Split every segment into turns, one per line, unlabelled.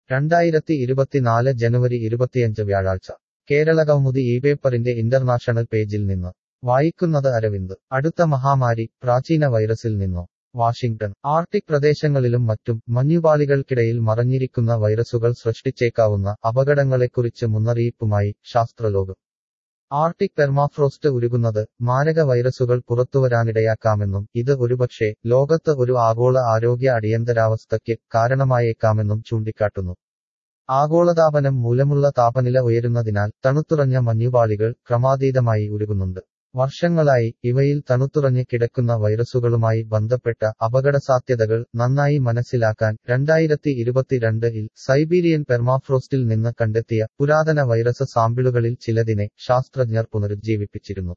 രണ്ടായിരത്തി ഇരുപത്തിനാല് ജനുവരി ഇരുപത്തിയഞ്ച് വ്യാഴാഴ്ച കേരളകൗമുദി ഈ പേപ്പറിന്റെ ഇന്റർനാഷണൽ പേജിൽ നിന്ന് വായിക്കുന്നത് അരവിന്ദ് അടുത്ത മഹാമാരി പ്രാചീന വൈറസിൽ നിന്നോ വാഷിംഗ്ടൺ ആർട്ടിക് പ്രദേശങ്ങളിലും മറ്റും മഞ്ഞുപാളികൾക്കിടയിൽ മറഞ്ഞിരിക്കുന്ന വൈറസുകൾ സൃഷ്ടിച്ചേക്കാവുന്ന അപകടങ്ങളെക്കുറിച്ച് മുന്നറിയിപ്പുമായി ശാസ്ത്രലോകം ആർട്ടിക് പെർമാഫ്രോസ്റ്റ് ഉരുകുന്നത് മാരക വൈറസുകൾ പുറത്തുവരാനിടയാക്കാമെന്നും ഇത് ഒരുപക്ഷെ ലോകത്ത് ഒരു ആഗോള ആരോഗ്യ അടിയന്തരാവസ്ഥയ്ക്ക് കാരണമായേക്കാമെന്നും ചൂണ്ടിക്കാട്ടുന്നു ആഗോളതാപനം മൂലമുള്ള താപനില ഉയരുന്നതിനാൽ തണുത്തുറഞ്ഞ മഞ്ഞുപാളികൾ ക്രമാതീതമായി ഉരുകുന്നുണ്ട് വർഷങ്ങളായി ഇവയിൽ തണുത്തുറഞ്ഞ് കിടക്കുന്ന വൈറസുകളുമായി ബന്ധപ്പെട്ട അപകടസാധ്യതകൾ നന്നായി മനസ്സിലാക്കാൻ രണ്ടായിരത്തി ഇരുപത്തിരണ്ടിൽ സൈബീരിയൻ പെർമാഫ്രോസ്റ്റിൽ നിന്ന് കണ്ടെത്തിയ പുരാതന വൈറസ് സാമ്പിളുകളിൽ ചിലതിനെ ശാസ്ത്രജ്ഞർ പുനരുജ്ജീവിപ്പിച്ചിരുന്നു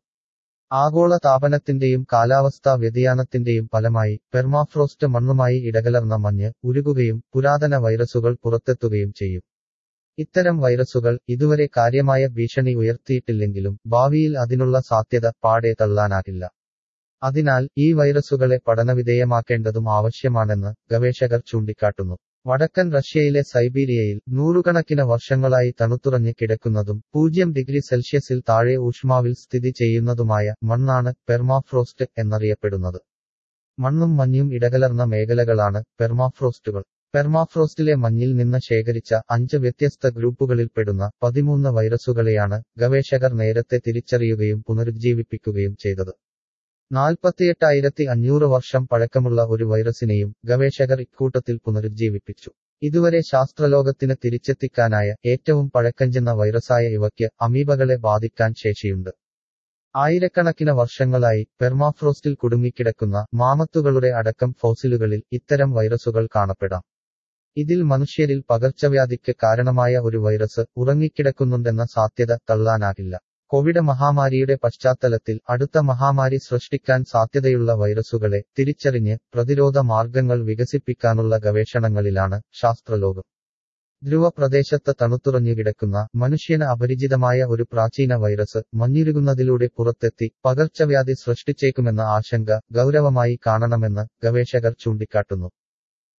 ആഗോള താപനത്തിന്റെയും കാലാവസ്ഥാ വ്യതിയാനത്തിന്റെയും ഫലമായി പെർമാഫ്രോസ്റ്റ് മണ്ണുമായി ഇടകലർന്ന മഞ്ഞ് ഉരുകുകയും പുരാതന വൈറസുകൾ പുറത്തെത്തുകയും ചെയ്യും ഇത്തരം വൈറസുകൾ ഇതുവരെ കാര്യമായ ഭീഷണി ഉയർത്തിയിട്ടില്ലെങ്കിലും ഭാവിയിൽ അതിനുള്ള സാധ്യത പാടെ തള്ളാനാകില്ല അതിനാൽ ഈ വൈറസുകളെ പഠനവിധേയമാക്കേണ്ടതും ആവശ്യമാണെന്ന് ഗവേഷകർ ചൂണ്ടിക്കാട്ടുന്നു വടക്കൻ റഷ്യയിലെ സൈബീരിയയിൽ നൂറുകണക്കിന് വർഷങ്ങളായി തണുത്തുറഞ്ഞ് കിടക്കുന്നതും പൂജ്യം ഡിഗ്രി സെൽഷ്യസിൽ താഴെ ഊഷ്മാവിൽ സ്ഥിതി ചെയ്യുന്നതുമായ മണ്ണാണ് പെർമാഫ്രോസ്റ്റ് എന്നറിയപ്പെടുന്നത് മണ്ണും മഞ്ഞും ഇടകലർന്ന മേഖലകളാണ് പെർമാഫ്രോസ്റ്റുകൾ പെർമാഫ്രോസ്റ്റിലെ മഞ്ഞിൽ നിന്ന് ശേഖരിച്ച അഞ്ച് വ്യത്യസ്ത ഗ്രൂപ്പുകളിൽപ്പെടുന്ന പതിമൂന്ന് വൈറസുകളെയാണ് ഗവേഷകർ നേരത്തെ തിരിച്ചറിയുകയും പുനരുജ്ജീവിപ്പിക്കുകയും ചെയ്തത് നാൽപ്പത്തിയെട്ടായിരത്തി അഞ്ഞൂറ് വർഷം പഴക്കമുള്ള ഒരു വൈറസിനെയും ഗവേഷകർ ഇക്കൂട്ടത്തിൽ പുനരുജ്ജീവിപ്പിച്ചു ഇതുവരെ ശാസ്ത്രലോകത്തിന് തിരിച്ചെത്തിക്കാനായ ഏറ്റവും പഴക്കഞ്ചെന്ന വൈറസായ ഇവയ്ക്ക് അമീബകളെ ബാധിക്കാൻ ശേഷിയുണ്ട് ആയിരക്കണക്കിന് വർഷങ്ങളായി പെർമാഫ്രോസ്റ്റിൽ കുടുങ്ങിക്കിടക്കുന്ന മാമത്തുകളുടെ അടക്കം ഫോസിലുകളിൽ ഇത്തരം വൈറസുകൾ കാണപ്പെടാം ഇതിൽ മനുഷ്യരിൽ പകർച്ചവ്യാധിക്ക് കാരണമായ ഒരു വൈറസ് ഉറങ്ങിക്കിടക്കുന്നുണ്ടെന്ന സാധ്യത തള്ളാനാകില്ല കോവിഡ് മഹാമാരിയുടെ പശ്ചാത്തലത്തിൽ അടുത്ത മഹാമാരി സൃഷ്ടിക്കാൻ സാധ്യതയുള്ള വൈറസുകളെ തിരിച്ചറിഞ്ഞ് പ്രതിരോധ മാർഗങ്ങൾ വികസിപ്പിക്കാനുള്ള ഗവേഷണങ്ങളിലാണ് ശാസ്ത്രലോകം ധ്രുവ പ്രദേശത്ത് തണുത്തുറഞ്ഞു കിടക്കുന്ന മനുഷ്യന് അപരിചിതമായ ഒരു പ്രാചീന വൈറസ് മഞ്ഞുരുകുന്നതിലൂടെ പുറത്തെത്തി പകർച്ചവ്യാധി സൃഷ്ടിച്ചേക്കുമെന്ന ആശങ്ക ഗൗരവമായി കാണണമെന്ന് ഗവേഷകർ ചൂണ്ടിക്കാട്ടുന്നു